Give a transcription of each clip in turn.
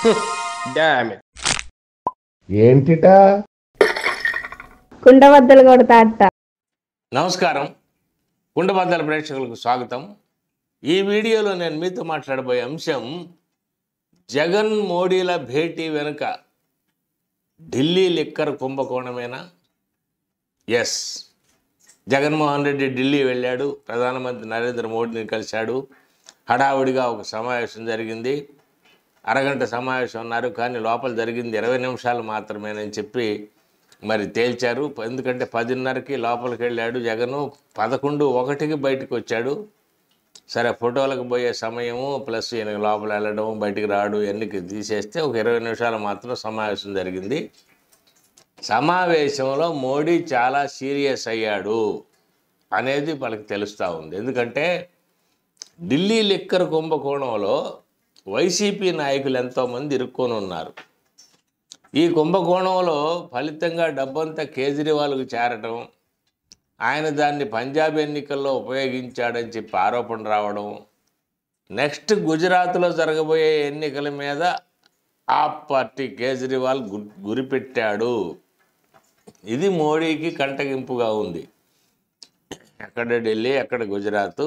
dam ఏంటిటా కుండబద్దలు కొడతా అట్ట నమస్కారం కుండబద్దల ప్రేక్షకులకు స్వాగతం ఈ వీడియోలో నేను మీతో మాట్లాడబోయే అంశం జగన్ మోడీల భేటీ వెనుక ఢిల్లీ లిక్కర్ కుంభకోణమేనా ఎస్ జగన్మోహన్ రెడ్డి ఢిల్లీ వెళ్ళాడు ప్రధానమంత్రి నరేంద్ర మోడీని కలిశాడు హడావుడిగా ఒక సమావేశం జరిగింది అరగంట సమావేశం ఉన్నారు కానీ లోపల జరిగింది ఇరవై నిమిషాలు మాత్రమేనని చెప్పి మరి తేల్చారు ఎందుకంటే పదిన్నరకి లోపలికి వెళ్ళాడు జగను పదకొండు ఒకటికి బయటకు వచ్చాడు సరే ఫోటోలకు పోయే సమయము ప్లస్ ఈయన లోపల వెళ్ళడం బయటికి రావడం ఇవన్నీ తీసేస్తే ఒక ఇరవై నిమిషాలు మాత్రం సమావేశం జరిగింది సమావేశంలో మోడీ చాలా సీరియస్ అయ్యాడు అనేది మనకు తెలుస్తూ ఉంది ఎందుకంటే ఢిల్లీ లిక్కర్ కుంభకోణంలో వైసీపీ నాయకులు ఎంతోమంది ఇరుక్కొని ఉన్నారు ఈ కుంభకోణంలో ఫలితంగా డబ్బంతా కేజ్రీవాల్కు చేరటం ఆయన దాన్ని పంజాబ్ ఎన్నికల్లో ఉపయోగించాడని చెప్పి ఆరోపణ రావడం నెక్స్ట్ గుజరాత్లో జరగబోయే ఎన్నికల మీద ఆ పార్టీ కేజ్రీవాల్ గు- గురిపెట్టాడు ఇది మోడీకి కంటగింపుగా ఉంది ఎక్కడ ఢిల్లీ ఎక్కడ గుజరాత్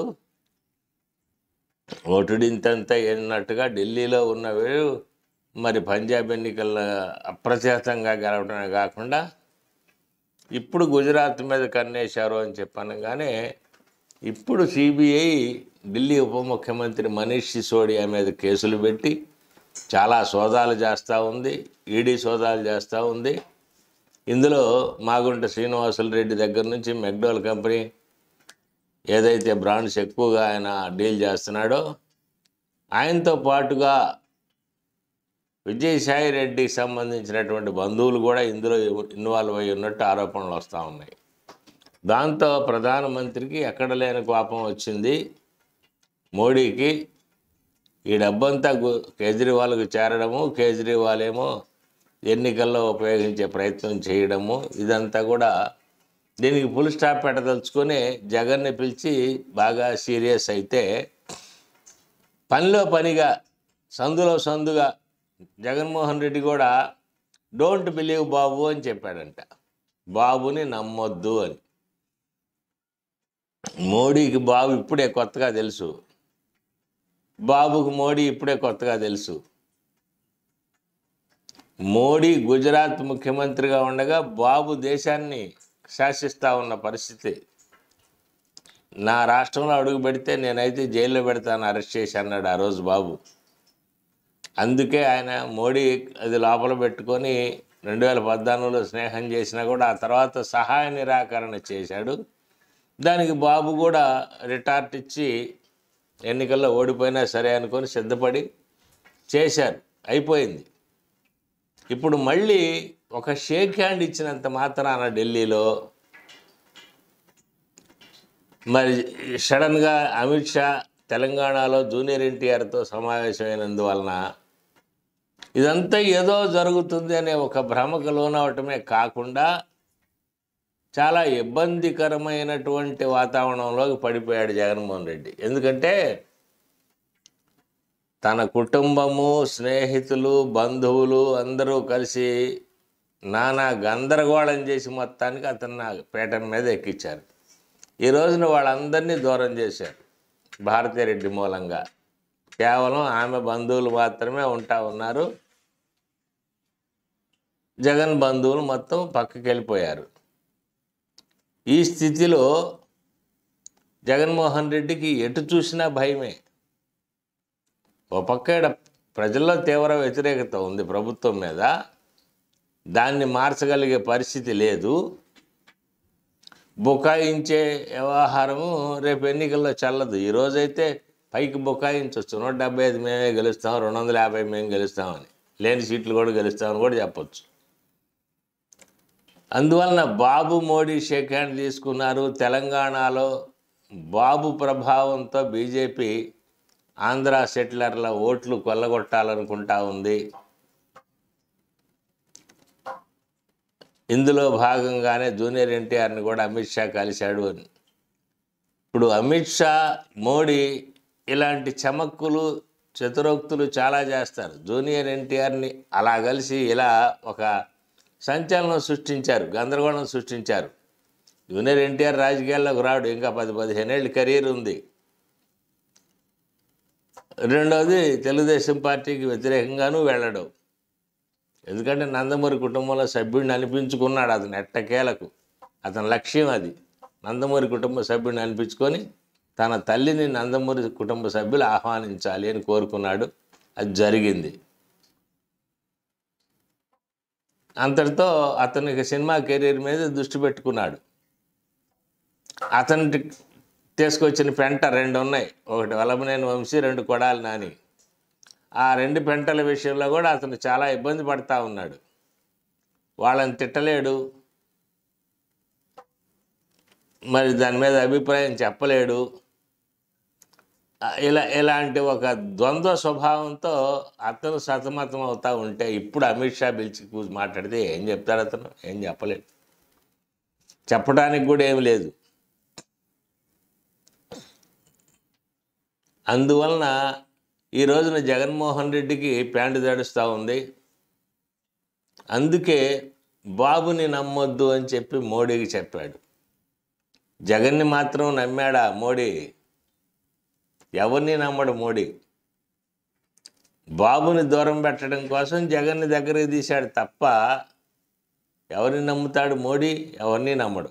ఓటుడింతంత ఎన్నట్టుగా ఢిల్లీలో ఉన్నవి మరి పంజాబ్ ఎన్నికల్లో అప్రచేతంగా గెలవడమే కాకుండా ఇప్పుడు గుజరాత్ మీద కన్నేశారు అని చెప్పనగానే ఇప్పుడు సిబిఐ ఢిల్లీ ఉప ముఖ్యమంత్రి మనీష్ సిసోడియా మీద కేసులు పెట్టి చాలా సోదాలు చేస్తూ ఉంది ఈడీ సోదాలు చేస్తూ ఉంది ఇందులో మాగుంట శ్రీనివాసులు రెడ్డి దగ్గర నుంచి మెక్డోల్ కంపెనీ ఏదైతే బ్రాండ్స్ ఎక్కువగా ఆయన డీల్ చేస్తున్నాడో ఆయనతో పాటుగా విజయసాయి రెడ్డికి సంబంధించినటువంటి బంధువులు కూడా ఇందులో ఇన్వాల్వ్ అయి ఉన్నట్టు ఆరోపణలు వస్తూ ఉన్నాయి దాంతో ప్రధానమంత్రికి ఎక్కడ లేని కోపం వచ్చింది మోడీకి ఈ డబ్బంతా గు- కేజ్రీవాల్కు చేరడము కేజ్రీవాల్ ఏమో ఎన్నికల్లో ఉపయోగించే ప్రయత్నం చేయడము ఇదంతా కూడా దీనికి ఫుల్ స్టాప్ పెట్టదలుచుకొని జగన్ని పిలిచి బాగా సీరియస్ అయితే పనిలో పనిగా సందులో సందుగా జగన్మోహన్ రెడ్డి కూడా డోంట్ బిలీవ్ బాబు అని చెప్పాడంట బాబుని నమ్మొద్దు అని మోడీకి బాబు ఇప్పుడే కొత్తగా తెలుసు బాబుకు మోడీ ఇప్పుడే కొత్తగా తెలుసు మోడీ గుజరాత్ ముఖ్యమంత్రిగా ఉండగా బాబు దేశాన్ని శాసిస్తూ ఉన్న పరిస్థితి నా రాష్ట్రంలో అడుగు పెడితే నేనైతే జైల్లో పెడతాను అరెస్ట్ చేసి అన్నాడు ఆ రోజు బాబు అందుకే ఆయన మోడీ అది లోపల పెట్టుకొని రెండు వేల పద్నాలుగులో స్నేహం చేసినా కూడా ఆ తర్వాత సహాయ నిరాకరణ చేశాడు దానికి బాబు కూడా రిటార్ట్ ఇచ్చి ఎన్నికల్లో ఓడిపోయినా సరే అనుకొని సిద్ధపడి చేశారు అయిపోయింది ఇప్పుడు మళ్ళీ ఒక షేక్ హ్యాండ్ ఇచ్చినంత మాత్రాన ఢిల్లీలో మరి సడన్గా అమిత్ షా తెలంగాణలో జూనియర్ ఎన్టీఆర్తో సమావేశమైనందువలన ఇదంతా ఏదో జరుగుతుంది అనే ఒక భ్రమకు లోనవటమే కాకుండా చాలా ఇబ్బందికరమైనటువంటి వాతావరణంలోకి పడిపోయాడు జగన్మోహన్ రెడ్డి ఎందుకంటే తన కుటుంబము స్నేహితులు బంధువులు అందరూ కలిసి నానా గందరగోళం చేసి మొత్తానికి అతన్ని ఆ పీఠం మీద ఎక్కించారు ఈ రోజున వాళ్ళందరినీ దూరం చేశారు భారతీరెడ్డి మూలంగా కేవలం ఆమె బంధువులు మాత్రమే ఉంటా ఉన్నారు జగన్ బంధువులు మొత్తం పక్కకి వెళ్ళిపోయారు ఈ స్థితిలో జగన్మోహన్ రెడ్డికి ఎటు చూసినా భయమే ఓ పక్క ఈడ ప్రజల్లో తీవ్ర వ్యతిరేకత ఉంది ప్రభుత్వం మీద దాన్ని మార్చగలిగే పరిస్థితి లేదు బుకాయించే వ్యవహారము రేపు ఎన్నికల్లో చల్లదు ఈరోజైతే పైకి బుకాయించవచ్చు నూట డెబ్బై ఐదు మేమే గెలుస్తాం రెండు వందల యాభై మేము గెలుస్తామని లేని సీట్లు కూడా గెలుస్తామని కూడా చెప్పొచ్చు అందువలన బాబు మోడీ షేక్ హ్యాండ్ తీసుకున్నారు తెలంగాణలో బాబు ప్రభావంతో బీజేపీ ఆంధ్ర సెటిలర్ల ఓట్లు కొల్లగొట్టాలనుకుంటా ఉంది ఇందులో భాగంగానే జూనియర్ ఎన్టీఆర్ని కూడా అమిత్ షా కలిశాడు అని ఇప్పుడు అమిత్ షా మోడీ ఇలాంటి చమక్కులు చతురోక్తులు చాలా చేస్తారు జూనియర్ ఎన్టీఆర్ని అలా కలిసి ఇలా ఒక సంచలనం సృష్టించారు గందరగోళం సృష్టించారు జూనియర్ ఎన్టీఆర్ రాజకీయాల్లోకి రాడు ఇంకా పది పదిహేనేళ్ళు కెరీర్ ఉంది రెండవది తెలుగుదేశం పార్టీకి వ్యతిరేకంగానూ వెళ్ళడు ఎందుకంటే నందమూరి కుటుంబంలో సభ్యుడిని అనిపించుకున్నాడు అతను ఎట్టకేలకు అతని లక్ష్యం అది నందమూరి కుటుంబ సభ్యుడిని అనిపించుకొని తన తల్లిని నందమూరి కుటుంబ సభ్యులు ఆహ్వానించాలి అని కోరుకున్నాడు అది జరిగింది అంతటితో అతనికి సినిమా కెరీర్ మీద దృష్టి పెట్టుకున్నాడు అతనికి తీసుకొచ్చిన పెంట రెండు ఉన్నాయి ఒకటి వల్లభనేని వంశీ రెండు కొడాలి నాని ఆ రెండు పెంటల విషయంలో కూడా అతను చాలా ఇబ్బంది పడతా ఉన్నాడు వాళ్ళని తిట్టలేడు మరి దాని మీద అభిప్రాయం చెప్పలేడు ఆ, ఇలా ఇలాంటి ఒక ద్వంద్వ స్వభావంతో అతను సతమతం అవుతా ఉంటే ఇప్పుడు అమిత్ షా పిలిచి కూర్చి మాట్లాడితే ఏం చెప్తాడు అతను ఏం చెప్పలేడు చెప్పడానికి కూడా ఏమి లేదు అందువలన ఈ రోజున జగన్మోహన్ రెడ్డికి ప్యాంటు తడుస్తూ ఉంది అందుకే బాబుని నమ్మొద్దు అని చెప్పి మోడీకి చెప్పాడు జగన్ని మాత్రం నమ్మాడా మోడీ ఎవరిని నమ్మడు మోడీ బాబుని దూరం పెట్టడం కోసం జగన్ని దగ్గరికి తీశాడు తప్ప ఎవరిని నమ్ముతాడు మోడీ ఎవరిని నమ్మడు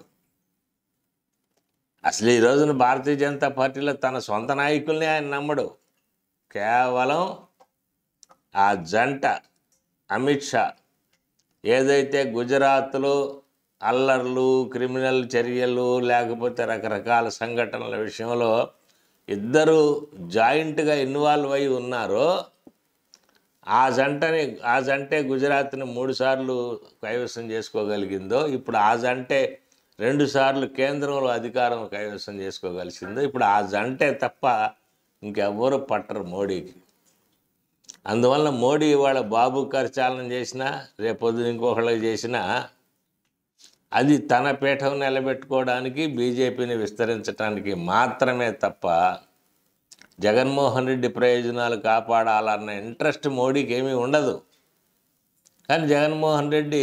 అసలు ఈ రోజున భారతీయ జనతా పార్టీలో తన సొంత నాయకుల్ని ఆయన నమ్మడు కేవలం ఆ జంట అమిత్ షా ఏదైతే గుజరాత్లో అల్లర్లు క్రిమినల్ చర్యలు లేకపోతే రకరకాల సంఘటనల విషయంలో ఇద్దరు జాయింట్గా ఇన్వాల్వ్ అయి ఉన్నారో ఆ జంటని ఆ జంటే గుజరాత్ని మూడు సార్లు కైవసం చేసుకోగలిగిందో ఇప్పుడు ఆ జంటే రెండు సార్లు కేంద్రంలో అధికారం కైవసం చేసుకోగలిసిందో ఇప్పుడు ఆ జంటే తప్ప ఇంకెవ్వరు పట్టరు మోడీకి అందువలన మోడీ ఇవాళ బాబు కరచాలనం చేసినా రేపొద్దున ఇంకొకళ్ళకి చేసినా అది తన పీఠం నిలబెట్టుకోవడానికి బీజేపీని విస్తరించడానికి మాత్రమే తప్ప జగన్మోహన్ రెడ్డి ప్రయోజనాలు కాపాడాలన్న ఇంట్రెస్ట్ మోడీకి ఏమీ ఉండదు కానీ జగన్మోహన్ రెడ్డి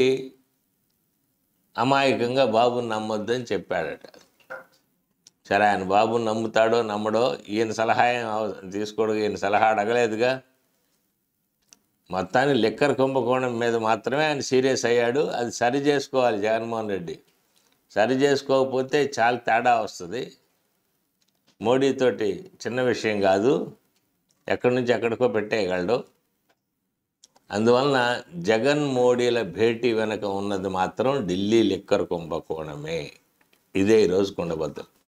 అమాయకంగా బాబుని నమ్మొద్దని చెప్పాడట సరే ఆయన బాబుని నమ్ముతాడో నమ్మడో ఈయన సలహా ఏం అవ- తీసుకోడు ఈయన సలహా అడగలేదుగా మొత్తాన్ని లిక్కర్ కుంభకోణం మీద మాత్రమే ఆయన సీరియస్ అయ్యాడు అది సరి చేసుకోవాలి జగన్మోహన్ రెడ్డి సరి చేసుకోకపోతే చాలా తేడా వస్తుంది మోడీతోటి చిన్న విషయం కాదు ఎక్కడి నుంచి ఎక్కడికో పెట్టేయగలడు అందువలన జగన్ మోడీల భేటీ వెనక ఉన్నది మాత్రం ఢిల్లీ లిక్కర్ కుంభకోణమే ఇదే ఈరోజు కుండబద్దలు